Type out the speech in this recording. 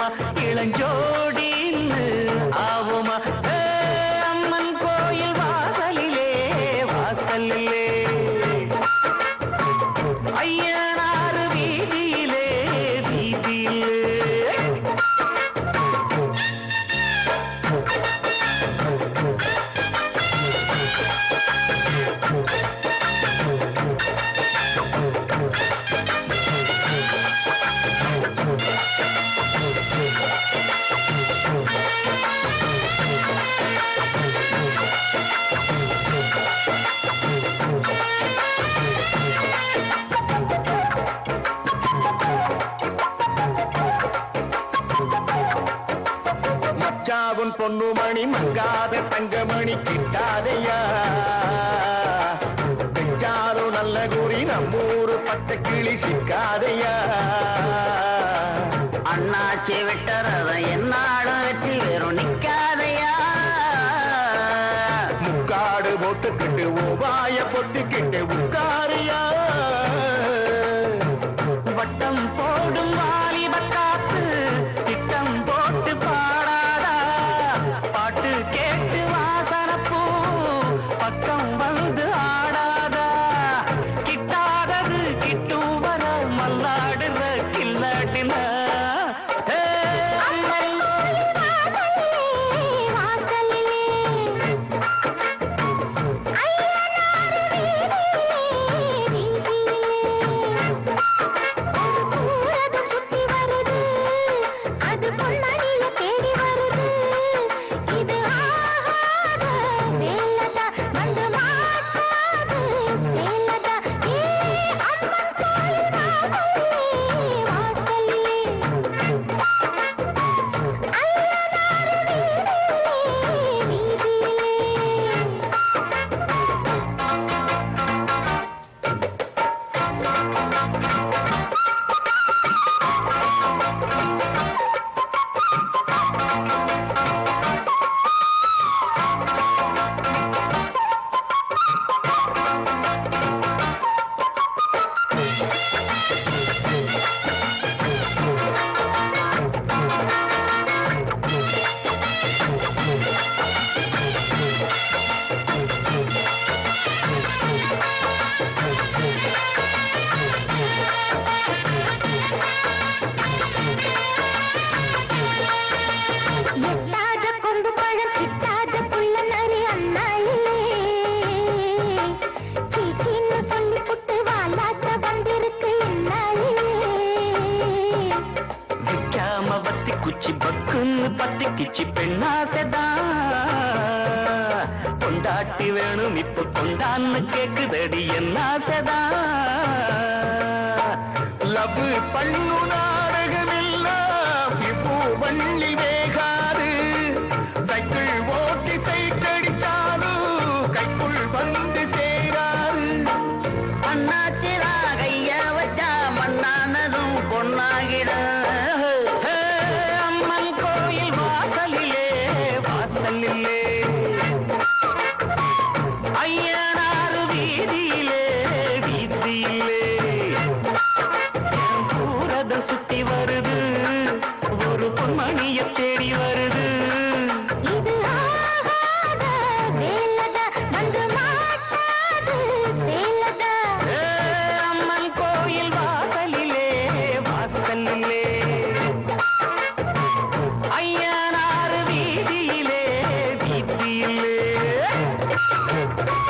இளஞ்சோடின்னு ஆவுமா ஏ, அம்மன் கோயில் வாசலிலே வாசலிலே ஐயனாறு வீதியிலே வீதியிலே மச்சாவுன் பொண்ணுமணி மங்காத தங்கமணி கிட்டாதையா பெஞ்சாரும் நல்ல குறி நம்மூரு பச்சை கிளி சிக்காதையா அண்ணாச்சி விட்டறத என்னாலும் வெற்றி வெறும் நிக்காதையா முக்காடு போட்டுக்கிட்டு ஓவாய பொத்திக்கிட்டு உட்காரியா வட்டம் போடும் வாலிப காத்து திட்டம் போட்டு பாடாதா பாட்டு கேட்டு வாசனப்பூ பக்கம் வந்து ஆடாதா கிட்டாதது கிட்டும் வர மல்லாடுற கில்லாடின எட்டாத கொண்டு பழம் கிட்டாத புள்ள நரி அண்ணாயிலே சீச்சின்னு சொல்லி புட்டு வாலாட்ட வந்திருக்கு என்னாயிலே விக்காம பத்தி குச்சி பக்குன்னு பத்தி கிச்சி பெண்ணாசைதான் கொண்டாட்டி வேணும் இப்ப கொண்டான்னு கேக்குதடி என்ன ஆசைதான் லவ் பண்ணு நாடகமெல்லாம் இப்போ வள்ளி வேகாது சைக்கிள் ஓட்டி சைக்கடிச்சாலும் கைக்குள் வந்து சேராது அண்ணாச்சிரா கைய வச்சா மண்ணானதும் பொண்ணாகிடும் ஹே, அம்மன் கோயில் வாசலிலே வாசலிலே ஐயனாறு வீதியிலே வீதியிலே என் பூரத சுத்தி வருது ஒரு பொன்மணிய தேடி வருது